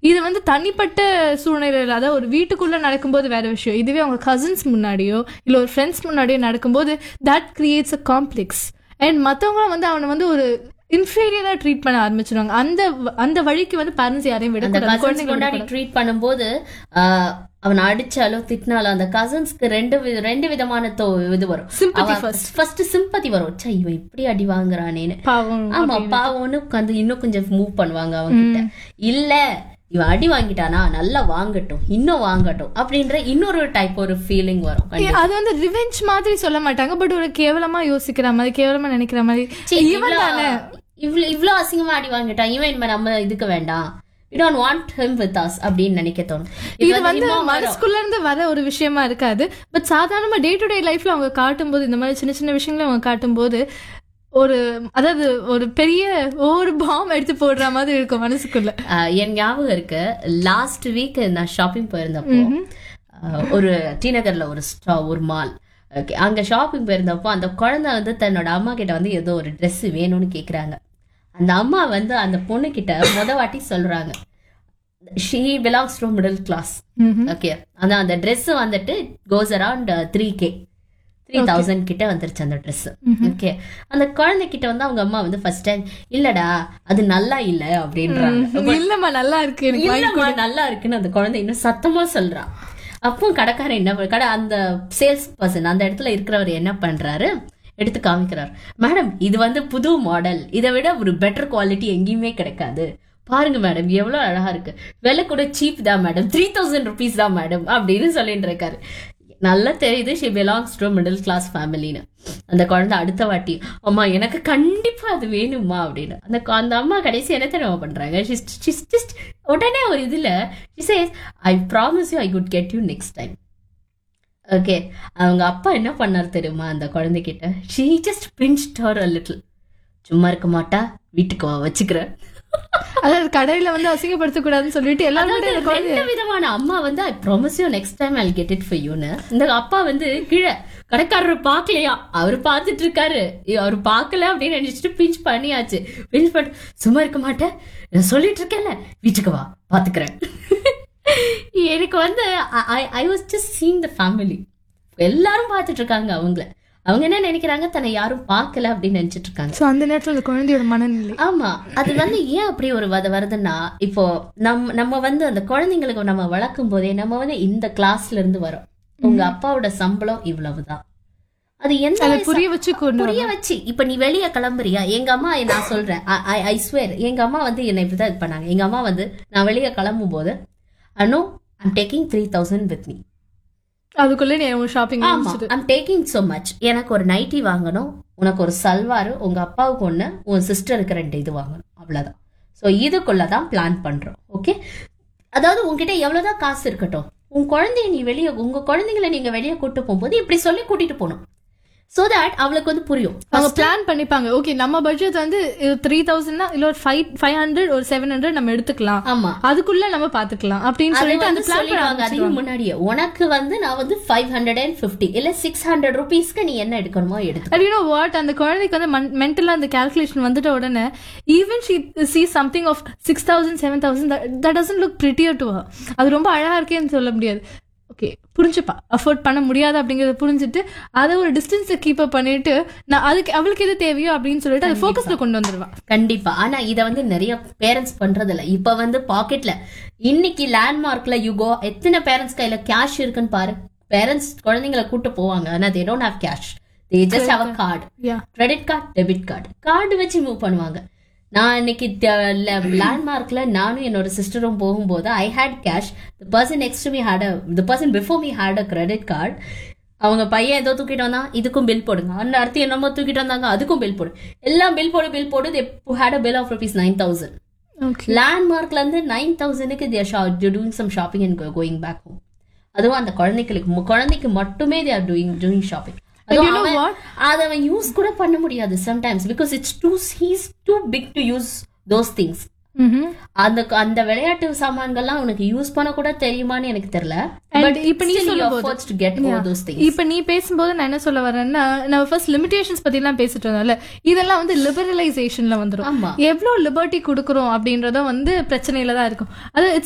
இது வந்து தனிப்பட்ட சூழ்நிலையில் அதாவது ஒரு வீட்டுக்குள்ள நடக்கும்போது வேற விஷயம் இதுவே அவங்க கசின்ஸ் முன்னாடியோ இல்ல ஒரு ஃப்ரெண்ட்ஸ் முன்னாடியோ நடக்கும்போது that creates a complex and மத்தவங்களும் வந்து அவனை வந்து ஒரு இன்ஃபீரியரா ட்ரீட் பண்ண ஆரம்பிச்சிருவாங்க அந்த வ- அந்த வழிக்கு வந்து பேரண்ட்ஸ் யாரையும் அந்த விடக்கூடாது கசின்ஸ் குழந்தைங்களை முன்னாடி விடக்கூடாது. ட்ரீட் பண்ணும்போது ஆஹ், அவனை அடிச்சாலோ திட்டினாலோ அந்த கசின்ஸ்க்கு ரெண்டு வி- ரெண்டு விதமான தோ இது வரும் Sympathy first. ஃபர்ஸ்ட் சிம்பத்தி வரும் ச்சே இவன் இப்படி அடி வாங்குறானேன்னு பாவம் ஆமா பாவம்னு உட்காந்து இன்னும் கொஞ்சம் மூவ் பண்ணுவாங்க அவங்க கிட்ட இல்ல இவன் அடி வாங்கிட்டானா நல்லா வாங்கட்டும் இன்னும் வாங்கட்டும் அப்படின்ற இன்னொரு டைப் ஒரு ஃபீலிங் வரும் கண்டிப்பா. அது வந்து ரிவெஞ்ச் மாதிரி சொல்ல மாட்டாங்க பட் ஒரு கேவலமா யோசிக்கிற மாதிரி கேவலமா நினைக்கிற மாதிரி சீ, இவன் இவ்ளோ- தானே இவ்ளோ இவ்ளோ அசிங்கமா அடி வாங்கிட்டான் இவன் இனிமே நம்ம இதுக்கு வேண்டாம் we don't want him with us அப்படின்னு நினைக்க தோணும் இது வந்து இன்னும் வரும். மனசுக்குள்ள இருந்து வர ஒரு விஷயமா இருக்காது பட் சாதாரணமா டே டு டே லைஃப்ல அவங்க காட்டும்போது இந்த மாதிரி சின்ன சின்ன விஷயங்களை அவங்க காட்டும்போது ஒரு அதாவது ஒரு பெரிய ஒரு பாம் எடுத்து போடுற மாதிரி இருக்கும் மனசுக்குள்ள ஆஹ் என் ஞாபகம் இருக்கு லாஸ்ட் வீக் நான் ஷாப்பிங் போயிருந்தப்போ ஆஹ் ஒரு டி நகர்ல ஒரு ஸ்டா ஒரு மால் ஓகே அங்க ஷாப்பிங் போயிருந்தப்போ அந்த குழந்தை வந்து தன்னோட அம்மா கிட்ட வந்து ஏதோ ஒரு Dress வேணும்னு கேக்குறாங்க அந்த அம்மா வந்து அந்த பொண்ணு கிட்ட முத வாட்டி சொல்றாங்க she belongs to middle class okay அதான் அந்த Dress வந்துட்டு goes around three K three thousand கிட்ட வந்துருச்சு அந்த Dress ஓகே அந்த குழந்தை கிட்ட வந்து அவங்க அம்மா வந்து ஃபர்ஸ்ட் டைம் இல்லடா அது நல்லா இல்ல அப்படின்றாங்க இல்லம்மா நல்லா இருக்கு எனக்கு வாங்கி இல்லம்மா நல்லா இருக்குன்னு அந்த குழந்தை இன்னும் சத்தமா சொல்றான் அப்போ கடைக்காரன் என்ன பண்- கடை அந்த சேல்ஸ் பர்சன் அந்த இடத்துல இருக்கிறவர் என்ன பண்றாரு எடுத்து காமிக்கிறார் மேடம் இது வந்து புது மாடல் இதை விட ஒரு பெட்டர் குவாலிட்டி எங்கேயுமே கிடைக்காது பாருங்க மேடம் எவ்வளவு அழகா இருக்கு விலை கூட சீப் தான் மேடம் த்ரீ தௌசண்ட் ருபீஸ் தான் மேடம் அப்படின்னு சொல்லிட்டு இருக்காரு நல்லா தெரியுது she belongs to middle class ஃபேமிலின்னு அந்த குழந்தை அடுத்த வாட்டி அம்மா எனக்கு கண்டிப்பா அது வேணுமா அப்படின்னு அந்த கு- அந்த அம்மா கடைசி என்ன தெரியுமா பண்றாங்க She's- she's just உடனே ஒரு இதுல I promise you I good get you next time okay அவங்க அப்பா என்ன பண்ணார் தெரியுமா அந்த குழந்தைகிட்ட she just pinched her a little சும்மா இருக்க மாட்டா வீட்டுக்கு வா வச்சுக்கிறேன் அதாவது கடையில வந்து அசிங்கப்படுத்த கூடாதுன்னு சொல்லிட்டு எல்லாரும் கூட இந்த குழந்தை ரெண்டு விதமான அம்மா வந்து I promise you next time I get it for யூன்னு இந்த அப்பா வந்து கீழே கடைக்காரர் பார்க்கலையா அவர் பார்த்துட்டு இருக்காரு இ- அவர் பார்க்கல அப்படின்னு நினைச்சிட்டு பிஞ்ச் பண்ணியாச்சு பிஞ்ச் பண்ணி சும்மா இருக்க மாட்டேன் நான் சொல்லிட்டு இருக்கேன்ல வீட்டுக்கு வா பாத்துக்கிறேன் எனக்கு வந்து I was just seeing the family எல்லாரும் பார்த்துட்டு இருக்காங்க அவங்கள அவங்க என்ன நினைக்கிறாங்க தன்னை யாரும் பார்க்கல அப்படின்னு நினைச்சிட்டு இருக்காங்க சோ அந்த நேரத்துல அந்த குழந்தையோட மனநிலை ஆமா அது வந்து ஏன் அப்படி ஒரு வத வருதுன்னா இப்போ நம்ம நம்ம வந்து அந்த குழந்தைங்களுக்கு நம்ம வளர்க்கும் போதே நம்ம வந்து இந்த கிளாஸ்ல இருந்து வரோம் உங்க அப்பாவோட சம்பளம் இவ்வளவுதான் அது எந்த அதை வயசு- புரிய வச்சு கொண்டு புரிய வச்சு இப்ப நீ வெளிய கிளம்புறியா எங்க அம்மா நான் சொல்றேன் ஐ ஸ்வேர் எங்க அம்மா வந்து என்னை இப்படிதான் இது பண்ணாங்க எங்க அம்மா வந்து நான் வெளிய கிளம்பும் போது அனோ I'm taking three thousand with me அதுக்குள்ள நீ ஷாப்பிங் ஆமா ஐம் டேக்கிங் so மச் எனக்கு ஒரு நைட்டி வாங்கணும் உனக்கு ஒரு சல்வார் உங்க அப்பாவுக்கு ஒண்ணு உன் சிஸ்டருக்கு ரெண்டு இது வாங்கணும் அவ்வளவுதான் ஸோ இதுக்குள்ள தான் பிளான் பண்றோம் ஓகே அதாவது உன்கிட்ட எவ்வளவுதான் காசு இருக்கட்டும் உன் குழந்தைய நீ வெளியே உங்க குழந்தைங்களை நீங்க வெளியே கூட்டு போகும்போது இப்படி சொல்லி கூட்டிட்டு போகணும் சோ தட் அவளுக்கு வந்து புரியும் அவங்க பிளான் பண்ணிப்பாங்க ஓகே நம்ம பட்ஜெட் வந்து த்ரீ தௌசண்ட்னா இல்ல ஒரு ஃபைவ் ஃபைவ் ஹண்ட்ரட் ஒரு செவன் ஹண்ட்ரட் நம்ம எடுத்துக்கலாம் ஆமா அதுக்குள்ள நம்ம பாத்துக்கலாம் அப்படின்னு அது சொல்லிட்டு அந்த வந்து பிளான் சொல்லிடுவாங்க அதையும் முன்னாடியே உனக்கு வந்து நான் வந்து ஃபைவ் ஹண்ட்ரட் அண்ட் ஃபிஃப்டி இல்ல சிக்ஸ் ஹண்ட்ரட் ருபீஸ்க்கு நீ என்ன எடுக்கணுமோ எடுத்து யூ நோ வாட் அந்த குழந்தைக்கு வந்து மென்டலா அந்த கால்குலேஷன் வந்துட்ட உடனே even she see something of six thousand seven thousand that doesn't look prettier to அது ரொம்ப அழகா இருக்கேன்னு சொல்ல முடியாது ஓகே புரிஞ்சுப்பா அஃபோர்ட் பண்ண முடியாது அப்படிங்கறத புரிஞ்சுட்டு அதை ஒரு டிஸ்டன்ஸை கீப் அப் பண்ணிட்டு நான் அதுக்கு அவளுக்கு எது தேவையோ அப்படின்னு சொல்லிட்டு அதை ஃபோக்கஸ்ல கொண்டு வந்துருவா கண்டிப்பா ஆனா இத வந்து நிறைய பேரண்ட்ஸ் பண்றது இல்ல இப்ப வந்து பாக்கெட்ல இன்னைக்கு லேண்ட்மார்க்ல யுகோ எத்தனை பேரண்ட்ஸ் கையில கேஷ் இருக்குன்னு பாரு பேரண்ட்ஸ் குழந்தைங்களை கூட்டு போவாங்க ஆனா they don't have cash they just have a card yeah credit card debit card card வச்சு மூவ் பண்ணுவாங்க நான் இன்னைக்கு லேண்ட்மார்க்ல நானும் என்னோட சிஸ்டரும் போகும்போது I had cash the person next me had the person before me had a credit card அவங்க பையன் ஏதோ தூக்கிட்டு வந்தா இதுக்கும் பில் போடுங்க அந்த அடுத்து என்னமோ தூக்கிட்டு வந்தாங்க அதுக்கும் பில் போடு எல்லாம் பில் போடு பில் போடு had a bill of rupees nine thousand okay லேண்ட்மார்க்ல இருந்து நைன் தௌசண்ட்க்கு they're doing some shopping and going back home அதுவும் அந்த குழந்தைகளுக்கு குழந்தைக்கு மட்டுமே they are doing doing shopping you know what? அதை அவன் யூஸ் கூட பண்ண முடியாது sometimes because it's too he's too big to use those things அந்த அந்த விளையாட்டு சாமான்கள்லாம் உனக்கு யூஸ் பண்ண கூட தெரியுமான்னு எனக்கு தெரியல And இப்ப நீ சொல்லும்போது- to get all those things இப்ப நீ பேசும்போது நான் என்ன சொல்ல வரேன்னா நம்ம ஃபர்ஸ்ட் லிமிடேஷன்ஸ் பத்தி எல்லாம் பேசிட்டு இருந்தோம்ல இதெல்லாம் வந்து லிபரலைசேஷன்ல வந்துரும் ஆமா எவ்வளவு லிபர்ட்டி கொடுக்குறோம் அப்படின்றத வந்து பிரச்சனையில தான் இருக்கும் அது